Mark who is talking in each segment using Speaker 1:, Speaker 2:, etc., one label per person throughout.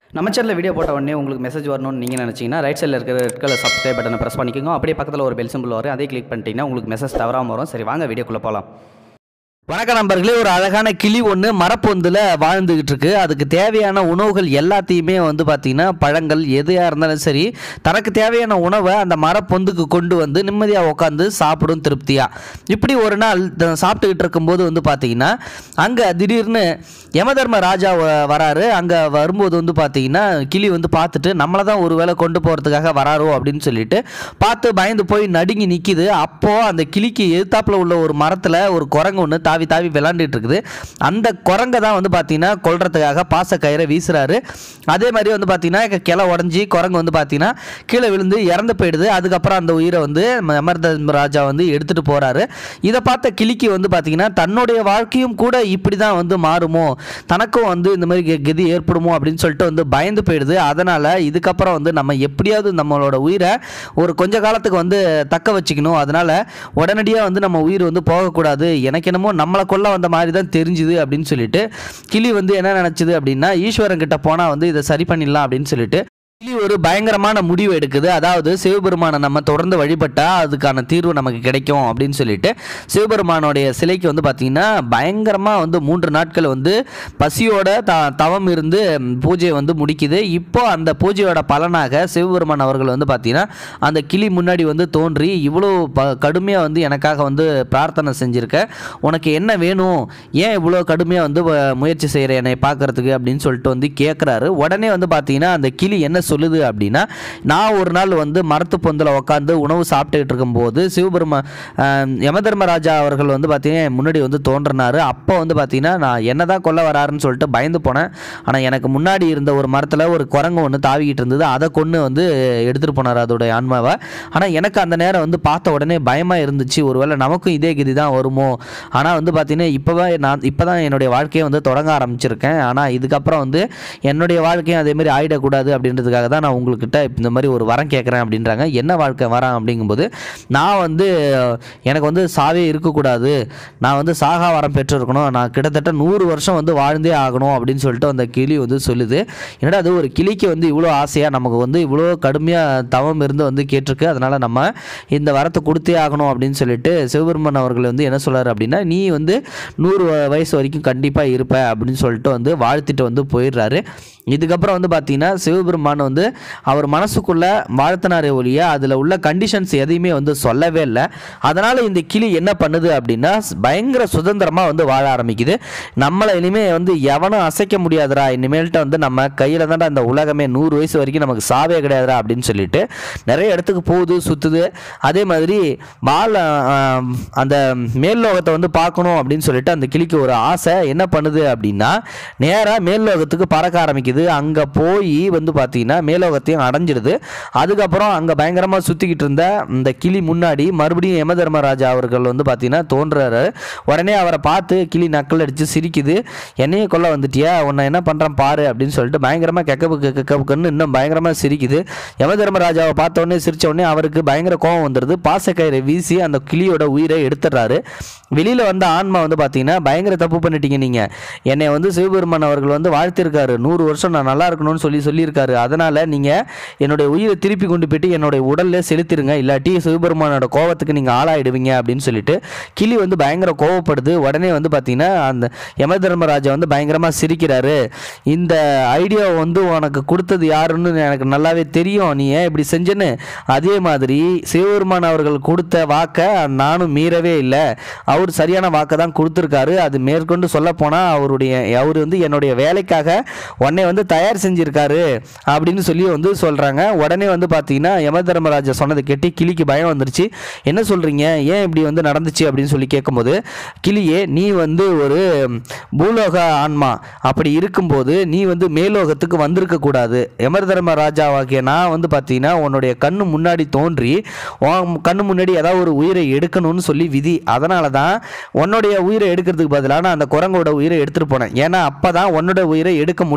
Speaker 1: நம்ம சேனலில் வீடியோ போட்ட உடனே உங்களுக்கு மெசேஜ் வரணும்னு நீங்கள் நினச்சிங்கன்னா ரைட் சைடில் இருக்கிற ரெட் கலர் சப்ஸ்கிரைப் பட்டனை ப்ரெஸ் பண்ணிக்கோங்க அப்படியே பக்கத்தில் ஒரு பெல் சிம்பிள் வரும் அதே கிளிக் பண்ணிட்டீங்கன்னா உங்களுக்கு மெசேஜ் தவறாமல் வரும் சரி வாங்க வீடியோக்குள்ளே போகலாம்
Speaker 2: வணக்கம் நண்பர்களே ஒரு அழகான கிளி ஒன்று மரப்பொந்தில் வாழ்ந்துகிட்டு இருக்கு அதுக்கு தேவையான உணவுகள் எல்லாத்தையுமே வந்து பார்த்தீங்கன்னா பழங்கள் எதுவாக இருந்தாலும் சரி தனக்கு தேவையான உணவை அந்த மரப்பொந்துக்கு கொண்டு வந்து நிம்மதியாக உட்காந்து சாப்பிடும் திருப்தியாக இப்படி ஒரு நாள் த- சாப்பிட்டுக்கிட்டு இருக்கும்போது வந்து பார்த்தீங்கன்னா அங்கே திடீர்னு யமதர்ம ராஜா வ- வராரு அங்கே வரும்போது வந்து பார்த்தீங்கன்னா கிளி வந்து பார்த்துட்டு நம்மளை தான் ஒரு வேளை கொண்டு போகிறதுக்காக வராரோ அப்படின்னு சொல்லிட்டு பார்த்து பயந்து போய் நடுங்கி நிற்கிது அப்போது அந்த கிளிக்கு எதிர்த்தாப்புல உள்ள ஒரு மரத்தில் ஒரு குரங்கு ஒன்று தாவி தாவி விளாண்டுட்டு இருக்குது அந்த குரங்கை தான் வந்து பார்த்தீங்கன்னா கொல்றதுக்காக பாசக்கயிறை வீசுறாரு அதே மாதிரி வந்து பார்த்தீங்கன்னா கிளை உடஞ்சி குரங்கு வந்து பார்த்தீங்கன்னா கீழே விழுந்து இறந்து போயிடுது அதுக்கப்புறம் அந்த உயிரை வந்து அமர்தம் ராஜா வந்து எடுத்துகிட்டு போகிறாரு இதை பார்த்த கிளிக்கு வந்து பார்த்தீங்கன்னா தன்னுடைய வாழ்க்கையும் கூட இப்படி தான் வந்து மாறுமோ தனக்கும் வந்து இந்த மாதிரி கெ- கெதி ஏற்படுமோ அப்படின்னு சொல்லிட்டு வந்து பயந்து போயிடுது அதனால் இதுக்கப்புறம் வந்து நம்ம எப்படியாவது நம்மளோட உயிரை ஒரு கொஞ்ச காலத்துக்கு வந்து தக்க வச்சுக்கணும் அதனால் உடனடியாக வந்து நம்ம உயிர் வந்து போகக்கூடாது எனக்கு என்னமோ நம்மளை கொல்ல வந்த மாதிரி தான் தெரிஞ்சுது அப்படின்னு சொல்லிட்டு கிளி வந்து என்ன நினச்சிது அப்படின்னா ஈஸ்வரன் கிட்ட போனால் வந்து இதை சரி பண்ணிடலாம் அப்படின்னு சொல்லிட்டு கிளி ஒரு பயங்கரமான முடிவு எடுக்குது அதாவது சிவபெருமானை நம்ம தொடர்ந்து வழிபட்டா அதுக்கான தீர்வு நமக்கு கிடைக்கும் அப்படின்னு சொல்லிட்டு சிவபெருமானுடைய சிலைக்கு வந்து பார்த்தீங்கன்னா பயங்கரமாக வந்து மூன்று நாட்கள் வந்து பசியோட த தவம் இருந்து ம், பூஜையை வந்து முடிக்குது இப்போ அந்த பூஜையோட பலனாக சிவபெருமான் அவர்கள் வந்து பார்த்தீங்கன்னா அந்த கிளி முன்னாடி வந்து தோன்றி இவ்வளோ ப கடுமையாக வந்து எனக்காக வந்து பிரார்த்தனை செஞ்சுருக்க உனக்கு என்ன வேணும் ஏன் இவ்வளோ கடுமையாக வந்து வ- முயற்சி செய்கிற என்னை பார்க்கறதுக்கு அப்படின்னு சொல்லிட்டு வந்து கேட்குறாரு உடனே வந்து பார்த்தீங்கன்னா அந்த கிளி என்ன சொல்லுது அப்படின்னா நான் ஒரு நாள் வந்து மரத்து பொந்தில் உட்காந்து உணவு சாப்பிட்டுக்கிட்டு இருக்கும்போது சிவபெருமா ஆஹ், யமதர்மராஜா அவர்கள் வந்து பார்த்தீங்கன்னா என் முன்னாடி வந்து தோன்றினாரு அப்போ வந்து பார்த்தீங்கன்னா நான் என்ன தான் கொல்ல வராருன்னு சொல்லிட்டு பயந்து போனேன் ஆனால் எனக்கு முன்னாடி இருந்த ஒரு மரத்தில் ஒரு குரங்கு ஒன்று தாவிக்கிட்டு இருந்தது அதை கொண்டு வந்து எடுத்துகிட்டு போனார் அதோடைய ஆன்மாவை ஆனால் எனக்கு அந்த நேரம் வந்து பார்த்த உடனே பயமாக இருந்துச்சு ஒருவேளை நமக்கும் இதே கதி தான் வருமோ ஆனால் வந்து பார்த்தீங்கன்னா இப்போவே நான் இப்போ தான் என்னுடைய வாழ்க்கையை வந்து தொடங்க ஆரம்பிச்சிருக்கேன் ஆனால் இதுக்கப்புறம் வந்து என்னுடைய வாழ்க்கையும் அதே மாதிரி ஆயிடக்கூடாது அப்படின்றதுக்காக தான் நான் உங்கள்கிட்ட இந்த மாதிரி ஒரு வரம் கேட்குறேன் அப்படின்றாங்க என்ன வாழ்க்கை வரம் அப்படிங்கும்போது நான் வந்து எனக்கு வந்து சாவே இருக்கக்கூடாது நான் வந்து சாகா வரம் பெற்றிருக்கணும் நான் கிட்டத்தட்ட நூறு வருஷம் வந்து வாழ்ந்தே ஆகணும் அப்படின்னு சொல்லிட்டு அந்த கிளி வந்து சொல்லுது என்னடா அது ஒரு கிளிக்கு வந்து இவ்வளோ ஆசையாக நமக்கு வந்து இவ்வளோ கடுமையாக தவம் இருந்து வந்து கேட்டிருக்கு அதனால் நம்ம இந்த வரத்தை கொடுத்தே ஆகணும் அப்படின்னு சொல்லிட்டு சிவபெருமன் அவர்கள் வந்து என்ன சொல்றாரு அப்படின்னா நீ வந்து நூறு வ- வயசு வரைக்கும் கண்டிப்பாக இருப்ப அப்படின்னு சொல்லிட்டு வந்து வாழ்த்திட்டு வந்து போயிடுறாரு இதுக்கப்புறம் வந்து பார்த்தீங்கன்னா சிவபெருமான் வந்து அவர் மனசுக்குள்ள வாழ்த்தினாரே ஒழிய அதில் உள்ள கண்டிஷன்ஸ் எதையுமே வந்து சொல்லவே இல்லை அதனால் இந்த கிளி என்ன பண்ணுது அப்படின்னா பயங்கர சுதந்திரமாக வந்து வாழ ஆரம்பிக்குது நம்மளை இனிமேல் வந்து எவனும் அசைக்க முடியாதுடா இனிமேல்ட்ட வந்து நம்ம கையில் தான்டா இந்த உலகமே நூறு வயசு வரைக்கும் நமக்கு சாவே கிடையாதுடா அப்படின்னு சொல்லிட்டு நிறைய இடத்துக்கு போகுது சுற்றுது அதே மாதிரி பால் ஆஹ், அந்த மேல் லோகத்தை வந்து பார்க்கணும் அப்படின்னு சொல்லிட்டு அந்த கிளிக்கு ஒரு ஆசை என்ன பண்ணுது அப்படின்னா நேராக மேல் லோகத்துக்கு பறக்க ஆரம்பிக்குது அங்கே போய் வந்து பார்த்தீங்கன்னா மேலோகத்தையும் அடைஞ்சிடுது அதுக்கப்புறம் அங்கே பயங்கரமாக சுற்றிக்கிட்டு இருந்த இந்த கிளி முன்னாடி மறுபடியும் யம தர்மராஜா அவர்கள் வந்து பார்த்தீங்கன்னா தோன்றுறாரு உடனே அவரை பார்த்து கிளி நக்கல் அடித்து சிரிக்குது என்னையே கொல்ல வந்துட்டியா உன்னை என்ன பண்ணுறேன் பாரு அப்படின்னு சொல்லிட்டு பயங்கரமாக கெக்கப்புக்கு கெக்கப்புக்குன்னு இன்னும் பயங்கரமாக சிரிக்குது யம தர்மராஜாவை பார்த்த உடனே சிரிச்ச உடனே அவருக்கு பயங்கர கோவம் வந்துடுது பாசக்கயிறை வீசி அந்த கிளியோட உயிரை எடுத்துடுறாரு வெளியில் வந்த ஆன்மா வந்து பார்த்தீங்கன்னா பயங்கர தப்பு பண்ணிட்டீங்க நீங்கள் என்னை வந்து சிவபெருமான் அவர்கள் வந்து வாழ்த்திருக்காரு நூறு வருஷம் நான் நல்லா இருக்கணும்னு சொல்லி சொல்லியிருக்காரு அதனால் நீங்கள் என்னுடைய உயிரை திருப்பி கொண்டு போயிட்டு என்னுடைய உடல்ல செலுத்திருங்க இல்லாட்டி சிவபெருமானோட கோவத்துக்கு நீங்கள் ஆளாயிடுவீங்க அப்படின்னு சொல்லிட்டு கிளி வந்து பயங்கர கோவப்படுது உடனே வந்து பார்த்தீங்கன்னா அந்த யம தர்மராஜா வந்து பயங்கரமாக சிரிக்கிறாரு இந்த ஐடியா வந்து உனக்கு கொடுத்தது யாருன்னு எனக்கு நல்லாவே தெரியும் நீ ஏன் இப்படி செஞ்சேன்னு அதே மாதிரி சிவபெருமான் அவர்கள் கொடுத்த வாக்கை நானும் மீறவே இல்லை அவர் சரியான வாக்கை தான் கொடுத்துருக்காரு அது மேற்கொண்டு சொல்ல போனால் அவருடைய அவர் வந்து என்னுடைய வேலைக்காக உன்னை வந்து தயார் செஞ்சிருக்காரு அப்படின்னு சொல்லி வந்து சொல்கிறாங்க உடனே வந்து பார்த்தீங்கன்னா யம தர்மராஜா சொன்னதை கேட்டு கிளிக்கு பயம் வந்துருச்சு என்ன சொல்கிறீங்க ஏன் இப்படி வந்து நடந்துச்சு அப்படின்னு சொல்லி கேட்கும்போது கிளியே நீ வந்து ஒரு பூலோக ஆன்மா அப்படி இருக்கும்போது நீ வந்து மேலோகத்துக்கு வந்திருக்க கூடாது யம தர்மராஜாவாகிய நான் வந்து பார்த்தீங்கன்னா உன்னுடைய கண்ணு முன்னாடி தோன்றி உன் கண்ணு முன்னாடி ஏதாவது ஒரு உயிரை எடுக்கணும்னு சொல்லி விதி அதனால தான் உன்னுடைய உயிரை எடுக்கிறதுக்கு பதிலாக நான் அந்த குரங்கோட உயிரை எடுத்துகிட்டு போனேன் ஏன்னா அப்போ தான் உன்னோட உயிரை எடுக்க முடியும் அப்படின்னு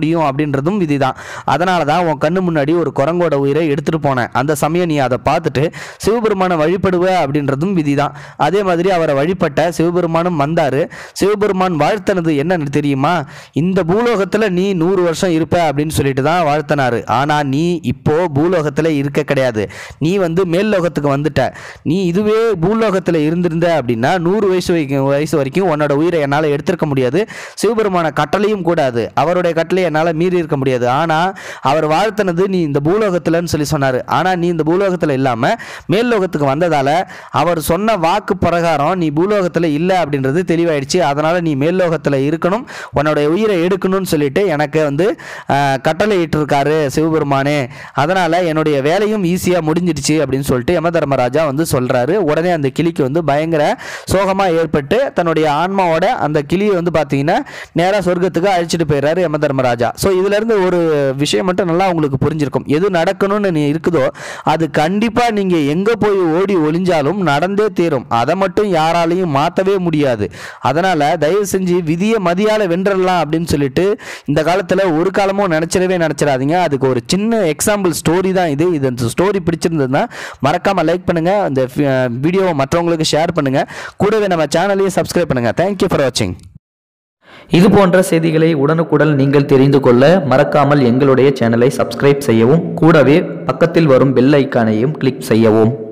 Speaker 2: அப்படின்றதும் விதி தான் அதனால தான் உன் கண்ணு முன்னாடி ஒரு குரங்கோட உயிரை எடுத்துகிட்டு போனேன் அந்த சமயம் நீ அதை பார்த்துட்டு சிவபெருமானை வழிபடுவ அப்படின்றதும் விதி தான் அதே மாதிரி அவரை வழிபட்ட சிவபெருமானும் வந்தார் சிவபெருமான் வாழ்த்தனது என்னன்னு தெரியுமா இந்த பூலோகத்தில் நீ நூறு வருஷம் இருப்ப அப்படின்னு சொல்லிட்டு தான் வாழ்த்தினாரு ஆனால் நீ இப்போ பூலோகத்தில் இருக்க கிடையாது நீ வந்து மேல் லோகத்துக்கு வந்துட்ட நீ இதுவே பூலோகத்தில் இருந்திருந்த அப்படின்னா நூறு வயசு வரைக்கும் வயசு வரைக்கும் உன்னோட உயிரை என்னால் எடுத்திருக்க முடியாது சிவபெருமான கட்டளையும் கூடாது அவருடைய கட்டளை என்னால் மீறி இருக்க முடியாது ஆனால் அவர் வாழ்த்தினது நீ இந்த பூலோகத்தில்னு சொல்லி சொன்னார் ஆனால் நீ இந்த பூலோகத்தில் இல்லாமல் மேல் லோகத்துக்கு வந்ததால் அவர் சொன்ன வாக்கு பிரகாரம் நீ பூலோகத்தில் இல்லை அப்படின்றது தெளிவாயிடுச்சு அதனால் நீ மேல் லோகத்தில் இருக்கணும் உன்னோட உயிரை எடுக்கணும்னு சொல்லிட்டு எனக்கு வந்து ஆஹ், கட்டளை இட்டிருக்காரு சிவபெருமானே அதனால் என்னுடைய வேலையும் ஈஸியாக முடிஞ்சிடுச்சு அப்படின்னு சொல்லிட்டு யம தர்மராஜா வந்து சொல்கிறாரு உடனே அந்த கிளிக்கு வந்து பயங்கர சோகமாக ஏற்பட்டு தன்னுடைய ஆன்மாவோட அந்த கிளியை வந்து பார்த்தீங்கன்னா நேராக சொர்க்கத்துக்கு அழைச்சிட்டு போயிடுறாரு யம தர்மராஜா ஸோ இதுலேருந்து ஒரு விஷயம் மட்டும் நல்லா உங்களுக்கு புரிஞ்சிருக்கும் எது நடக்கணும்னு நீ இருக்குதோ அது கண்டிப்பாக நீங்கள் எங்கே போய் ஓடி ஒளிஞ்சாலும் நடந்தே தீரும் அதை மட்டும் யாராலையும் மாற்றவே முடியாது அதனால் தயவு செஞ்சு விதியை மதியால் வென்றலாம் அப்படின்னு சொல்லிட்டு இந்த காலத்தில் ஒரு காலமும் நினச்சிடவே நினச்சிடாதீங்க அதுக்கு ஒரு சின்ன எக்ஸாம்பிள் ஸ்டோரி தான் இது இது இந்த ஸ்டோரி பிடிச்சிருந்ததுன்னா மறக்காமல் லைக் பண்ணுங்கள் இந்த வீடியோவை மற்றவங்களுக்கு ஷேர் பண்ணுங்கள் கூடவே நம்ம சேனலையும் சப்ஸ்கிரைப் பண்ணுங்கள் தேங்க்யூ ஃபார் வாட்சிங்
Speaker 1: இது போன்ற செய்திகளை உடனுக்குடன் நீங்கள் தெரிந்து கொள்ள மறக்காமல் எங்களுடைய சேனலை சப்ஸ்கிரைப் செய்யவும் கூடவே பக்கத்தில் வரும் பெல் ஐக்கானையும் கிளிக் செய்யவும்